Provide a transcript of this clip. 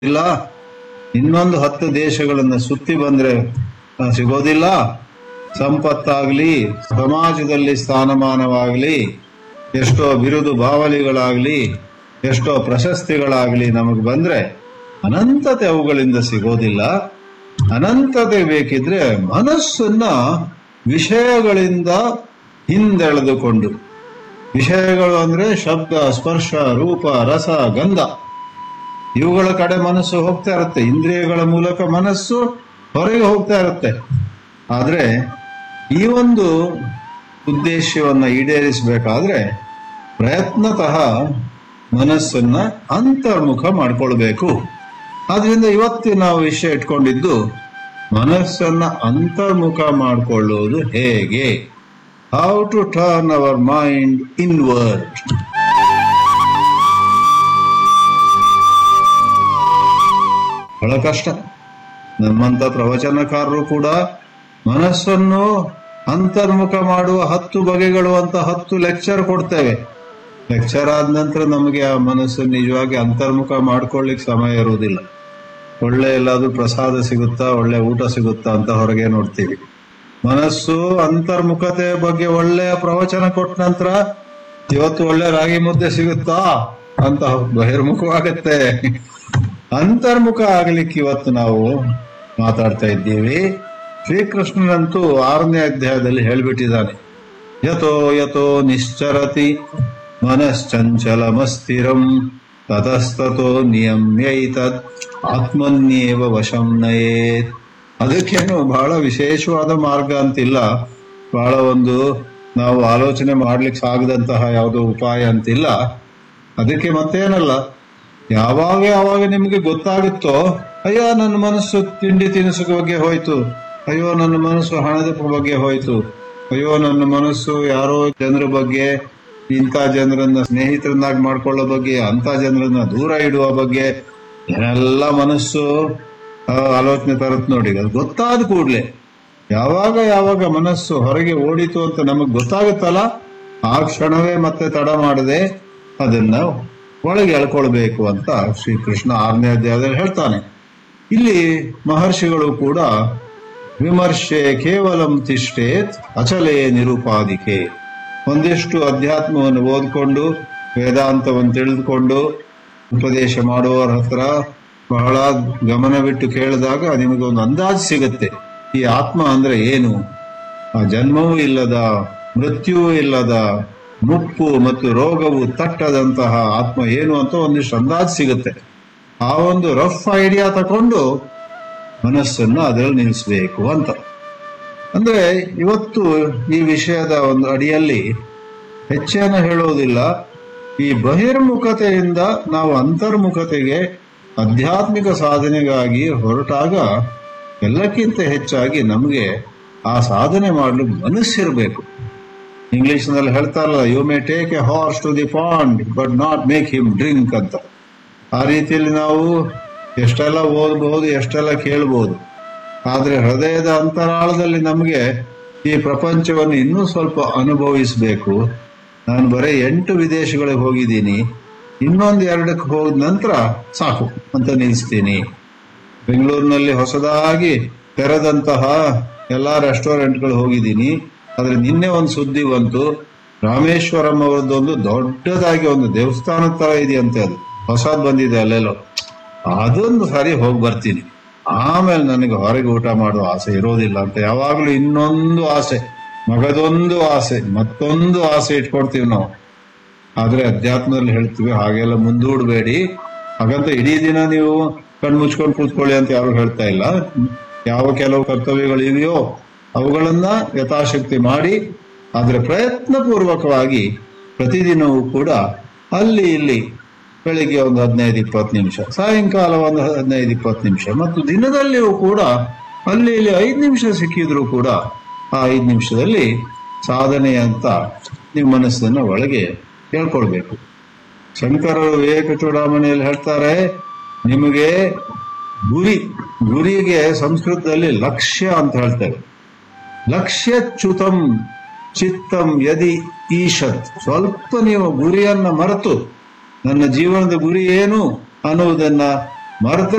ಇಲ್ಲ ಇನ್ನೊಂದು ಹತ್ತು ದೇಶಗಳನ್ನ ಸುತ್ತಿ ಬಂದ್ರೆ ಆ, ಸಿಗೋದಿಲ್ಲ ಸಂಪತ್ತಾಗ್ಲಿ ಸಮಾಜದಲ್ಲಿ ಸ್ಥಾನಮಾನವಾಗ್ಲಿ ಎಷ್ಟೋ ಬಿರುದು ಬಾವಲಿಗಳಾಗ್ಲಿ ಎಷ್ಟೋ ಪ್ರಶಸ್ತಿಗಳಾಗ್ಲಿ ನಮಗೆ ಬಂದ್ರೆ ಅನಂತತೆ ಅವುಗಳಿಂದ ಸಿಗೋದಿಲ್ಲ ಅನಂತತೆ ಬೇಕಿದ್ರೆ ಮನಸ್ಸನ್ನ ವಿಷಯಗಳಿಂದ ಹಿಂದೆಳೆದುಕೊಂಡು ವಿಷಯಗಳು ಅಂದ್ರೆ ಶಬ್ದ ಸ್ಪರ್ಶ ರೂಪ ರಸ ಗಂಧ ಇವುಗಳ ಕಡೆ ಮನಸ್ಸು ಹೋಗ್ತಾ ಇರುತ್ತೆ ಇಂದ್ರಿಯಗಳ ಮೂಲಕ ಮನಸ್ಸು ಹೊರಗೆ ಹೋಗ್ತಾ ಇರುತ್ತೆ ಆದ್ರೆ ಈ ಒಂದು ಉದ್ದೇಶವನ್ನ ಈಡೇರಿಸಬೇಕಾದ್ರೆ ಪ್ರಯತ್ನತಃ ಮನಸ್ಸನ್ನ ಅಂತರ್ಮುಖ ಮಾಡ್ಕೊಳ್ಬೇಕು ಆದ್ರಿಂದ ಇವತ್ತು ನಾವು ವಿಷಯ ಇಟ್ಕೊಂಡಿದ್ದು ಮನಸ್ಸನ್ನ ಅಂತರ್ಮುಖ ಮಾಡಿಕೊಳ್ಳುವುದು ಹೇಗೆ how to turn our mind inward ಬಹಳ ಕಷ್ಟ ನಮ್ಮಂತ ಪ್ರವಚನಕಾರರು ಕೂಡ ಮನಸ್ಸನ್ನು ಅಂತರ್ಮುಖ ಮಾಡುವ ಹತ್ತು ಬಗೆಗಳು ಅಂತ ಹತ್ತು ಲೆಕ್ಚರ್ ಕೊಡ್ತೇವೆ ಲೆಕ್ಚರ್ ಆದ ನಂತರ ನಮಗೆ ಆ ಮನಸ್ಸು ನಿಜವಾಗಿ ಅಂತರ್ಮುಖ ಮಾಡ್ಕೊಳ್ಳಿಕ್ ಸಮಯ ಇರುವುದಿಲ್ಲ ಒಳ್ಳೆ ಎಲ್ಲಾದ್ರೂ ಪ್ರಸಾದ ಸಿಗುತ್ತಾ ಒಳ್ಳೆ ಊಟ ಸಿಗುತ್ತಾ ಅಂತ ಹೊರಗೆ ನೋಡ್ತೀವಿ ಮನಸ್ಸು ಅಂತರ್ಮುಖತೆ ಬಗ್ಗೆ ಒಳ್ಳೆಯ ಪ್ರವಚನ ಕೊಟ್ಟ ನಂತರ ಇವತ್ತು ಒಳ್ಳೆ ರಾಗಿ ಮುದ್ದೆ ಸಿಗುತ್ತಾ ಅಂತ ಬಹಿರ್ಮುಖವಾಗತ್ತೆ ಅಂತರ್ಮುಖ ಆಗ್ಲಿಕ್ಕೆ ಇವತ್ತು ನಾವು ಮಾತಾಡ್ತಾ ಇದ್ದೀವಿ ಶ್ರೀಕೃಷ್ಣನಂತೂ ಆರನೇ ಅಧ್ಯಾಯದಲ್ಲಿ ಹೇಳ್ಬಿಟ್ಟಿದ್ದಾನೆ ಯಥೋ ಯಥೋ ನಿಶ್ಚರತಿ ಮನಶ್ಚಂಚಲಮಸ್ಥಿರಂ ತತಸ್ತತೋ ನಿಯಮ್ಯೈತದ್ ಆತ್ಮನ್ಯೇವ ವಶಂ ನಯೇತ್ ಅದಕ್ಕೇನು ಬಹಳ ವಿಶೇಷವಾದ ಮಾರ್ಗ ಅಂತಿಲ್ಲ ಬಹಳ ಒಂದು ನಾವು ಆಲೋಚನೆ ಮಾಡ್ಲಿಕ್ಕೆ ಸಾಗದಂತಹ ಯಾವುದೋ ಉಪಾಯ ಅಂತಿಲ್ಲ ಅದಕ್ಕೆ ಮತ್ತೇನಲ್ಲ ಯಾವಾಗ ಯಾವಾಗ ನಿಮಗೆ ಗೊತ್ತಾಗುತ್ತೋ ಅಯ್ಯೋ ನನ್ನ ಮನಸ್ಸು ತಿಂಡಿ ತಿನಿಸು ಬಗ್ಗೆ ಹೋಯ್ತು ಅಯ್ಯೋ ನನ್ನ ಮನಸ್ಸು ಹಣದ ಬಗ್ಗೆ ಹೋಯ್ತು ಅಯ್ಯೋ ನನ್ನ ಮನಸ್ಸು ಯಾರೋ ಜನರ ಬಗ್ಗೆ ಇಂಥ ಜನರನ್ನ ಸ್ನೇಹಿತರನ್ನಾಗಿ ಮಾಡ್ಕೊಳ್ಳೋ ಬಗ್ಗೆ ಅಂತ ಜನರನ್ನ ದೂರ ಇಡುವ ಬಗ್ಗೆ ಏನೆಲ್ಲ ಮನಸ್ಸು ಆ, ಆಲೋಚನೆ ತರತ್ ನೋಡಿ ಅದು ಗೊತ್ತಾದ ಕೂಡ್ಲೆ ಯಾವಾಗ ಯಾವಾಗ ಮನಸ್ಸು ಹೊರಗೆ ಓಡಿತು ಅಂತ ನಮಗ್ ಗೊತ್ತಾಗುತ್ತಲ್ಲ ಆ ಕ್ಷಣವೇ ಮತ್ತೆ ತಡ ಮಾಡದೆ ಅದನ್ನ ಒಳಗೆ ಎಳ್ಕೊಳ್ಬೇಕು ಅಂತ ಶ್ರೀಕೃಷ್ಣ ಆರನೇ ಅಧ್ಯಾಯದಲ್ಲಿ ಹೇಳ್ತಾನೆ ಇಲ್ಲಿ ಮಹರ್ಷಿಗಳು ಕೂಡ ವಿಮರ್ಶೆ ಕೇವಲಂ ತಿಷ್ಟೇತ್ ಅಚಲೇ ನಿರುಪಾದಿಕೆ ಒಂದಿಷ್ಟು ಅಧ್ಯಾತ್ಮವನ್ನು ಓದ್ಕೊಂಡು ವೇದಾಂತವನ್ನು ತಿಳಿದುಕೊಂಡು ಉಪದೇಶ ಮಾಡುವವರ ಹತ್ರ ಬಹಳ ಗಮನವಿಟ್ಟು ಕೇಳಿದಾಗ ನಿಮಗೆ ಒಂದು ಅಂದಾಜು ಸಿಗುತ್ತೆ ಈ ಆತ್ಮ ಅಂದ್ರೆ ಏನು ಆ ಜನ್ಮವೂ ಇಲ್ಲದ ಮೃತ್ಯುವೂ ಇಲ್ಲದ ಮುಪ್ಪು ಮತ್ತು ರೋಗವು ತಟ್ಟದಂತಹ ಆತ್ಮ ಏನು ಅಂತ ಒಂದಿಷ್ಟು ಅಂದಾಜು ಸಿಗುತ್ತೆ ಆ ಒಂದು ರಫ್ ಐಡಿಯಾ ತಕೊಂಡು ಮನಸ್ಸನ್ನು ಅದರಲ್ಲಿ ನಿಲ್ಲಿಸಬೇಕು ಅಂತ ಅಂದ್ರೆ ಇವತ್ತು ಈ ವಿಷಯದ ಒಂದು ಅಡಿಯಲ್ಲಿ ಹೆಚ್ಚೇನು ಹೇಳುವುದಿಲ್ಲ ಈ ಬಹಿರ್ಮುಖತೆಯಿಂದ ನಾವು ಅಂತರ್ಮುಖತೆಗೆ ಆಧ್ಯಾತ್ಮಿಕ ಸಾಧನೆಗಾಗಿ ಹೊರಟಾಗ ಎಲ್ಲಕ್ಕಿಂತ ಹೆಚ್ಚಾಗಿ ನಮಗೆ ಆ ಸಾಧನೆ ಮಾಡಲು ಮನಸ್ಸಿರಬೇಕು ಇಂಗ್ಲಿಷ್ನಲ್ಲಿ ಹೇಳ್ತಾರಲ್ಲ you may take a horse to the pond but not make him drink ಅಂತ ಆ ರೀತಿಯಲ್ಲಿ ನಾವು ಎಷ್ಟೆಲ್ಲ ಓದಬಹುದು ಎಷ್ಟೆಲ್ಲ ಕೇಳಬಹುದು ಆದ್ರೆ ಹೃದಯದ ಅಂತರಾಳದಲ್ಲಿ ನಮಗೆ ಈ ಪ್ರಪಂಚವನ್ನು ಇನ್ನೂ ಸ್ವಲ್ಪ ಅನುಭವಿಸಬೇಕು ನಾನು ಬರೀ ಎಂಟು ವಿದೇಶಗಳಿಗೆ ಹೋಗಿದ್ದೀನಿ ಇನ್ನೊಂದು ಎರಡಕ್ಕೆ ಹೋದ ನಂತರ ಸಾಕು ಅಂತ ನಿಲ್ಲಿಸ್ತೀನಿ ಬೆಂಗಳೂರಿನಲ್ಲಿ ಹೊಸದಾಗಿ ತೆರೆದಂತಹ ಎಲ್ಲಾ ರೆಸ್ಟೋರೆಂಟ್ಗಳು ಹೋಗಿದ್ದೀನಿ ಆದ್ರೆ ನಿನ್ನೆ ಒಂದು ಸುದ್ದಿ ಬಂತು ರಾಮೇಶ್ವರಂ ಅವರದ್ದೊಂದು ದೊಡ್ಡದಾಗಿ ಒಂದು ದೇವಸ್ಥಾನದ ತರ ಇದೆಯಂತೆ ಅದು ಹೊಸದ್ ಬಂದಿದೆ ಅಲ್ಲೆಲ್ಲೋ ಅದೊಂದು ಸಾರಿ ಹೋಗಿ ಬರ್ತೀನಿ ಆಮೇಲೆ ನನಗೆ ಹೊರಗೆ ಊಟ ಮಾಡುವ ಆಸೆ ಇರೋದಿಲ್ಲ ಅಂತ ಯಾವಾಗ್ಲೂ ಇನ್ನೊಂದು ಆಸೆ ಮಗದೊಂದು ಆಸೆ ಮತ್ತೊಂದು ಆಸೆ ಇಟ್ಕೊಡ್ತೀವಿ ನಾವು ಆದ್ರೆ ಅಧ್ಯಾತ್ಮದಲ್ಲಿ ಹೇಳ್ತೀವಿ ಹಾಗೆಲ್ಲ ಮುಂದೂಡಬೇಡಿ ಹಾಗಂತ ಇಡೀ ದಿನ ನೀವು ಕಣ್ಣು ಮುಚ್ಕೊಂಡು ಕೂತ್ಕೊಳ್ಳಿ ಅಂತ ಯಾರು ಹೇಳ್ತಾ ಇಲ್ಲ ಯಾವ ಕೆಲವು ಕರ್ತವ್ಯಗಳು ಇವೆಯೋ ಅವುಗಳನ್ನ ಯಥಾಶಕ್ತಿ ಮಾಡಿ ಆದ್ರೆ ಪ್ರಯತ್ನ ಪೂರ್ವಕವಾಗಿ ಪ್ರತಿದಿನವೂ ಕೂಡ ಅಲ್ಲಿ ಇಲ್ಲಿ ಬೆಳಿಗ್ಗೆ ಒಂದು ಹದಿನೈದು ಇಪ್ಪತ್ತು ನಿಮಿಷ ಸಾಯಂಕಾಲ ಒಂದು ಹದಿನೈದು ಇಪ್ಪತ್ತು ನಿಮಿಷ ಮತ್ತು ದಿನದಲ್ಲಿಯೂ ಕೂಡ ಅಲ್ಲಿ ಇಲ್ಲಿ ಐದು ನಿಮಿಷ ಸಿಕ್ಕಿದ್ರು ಕೂಡ ಆ ಐದು ನಿಮಿಷದಲ್ಲಿ ಸಾಧನೆ ಅಂತ ನಿಮ್ಮ ಮನಸ್ಸನ್ನ ಒಳಗೆ ಹೇಳ್ಕೊಳ್ಬೇಕು ಶಂಕರರು ವಿವೇಕ ಚೂಡಾಮಣಿಯಲ್ಲಿ ಹೇಳ್ತಾರೆ ನಿಮಗೆ ಗುರಿ ಗುರಿಗೆ ಸಂಸ್ಕೃತದಲ್ಲಿ ಲಕ್ಷ್ಯ ಅಂತ ಹೇಳ್ತಾರೆ ಲಕ್ಷ್ಯಚ್ಯುತಂ ಚಿತ್ತಂ ಯದಿ ಈಶತ್ ಸ್ವಲ್ಪ ನೀವು ಗುರಿಯನ್ನ ಮರೆತು ನನ್ನ ಜೀವನದ ಗುರಿ ಏನು ಅನ್ನುವುದನ್ನ ಮರೆತ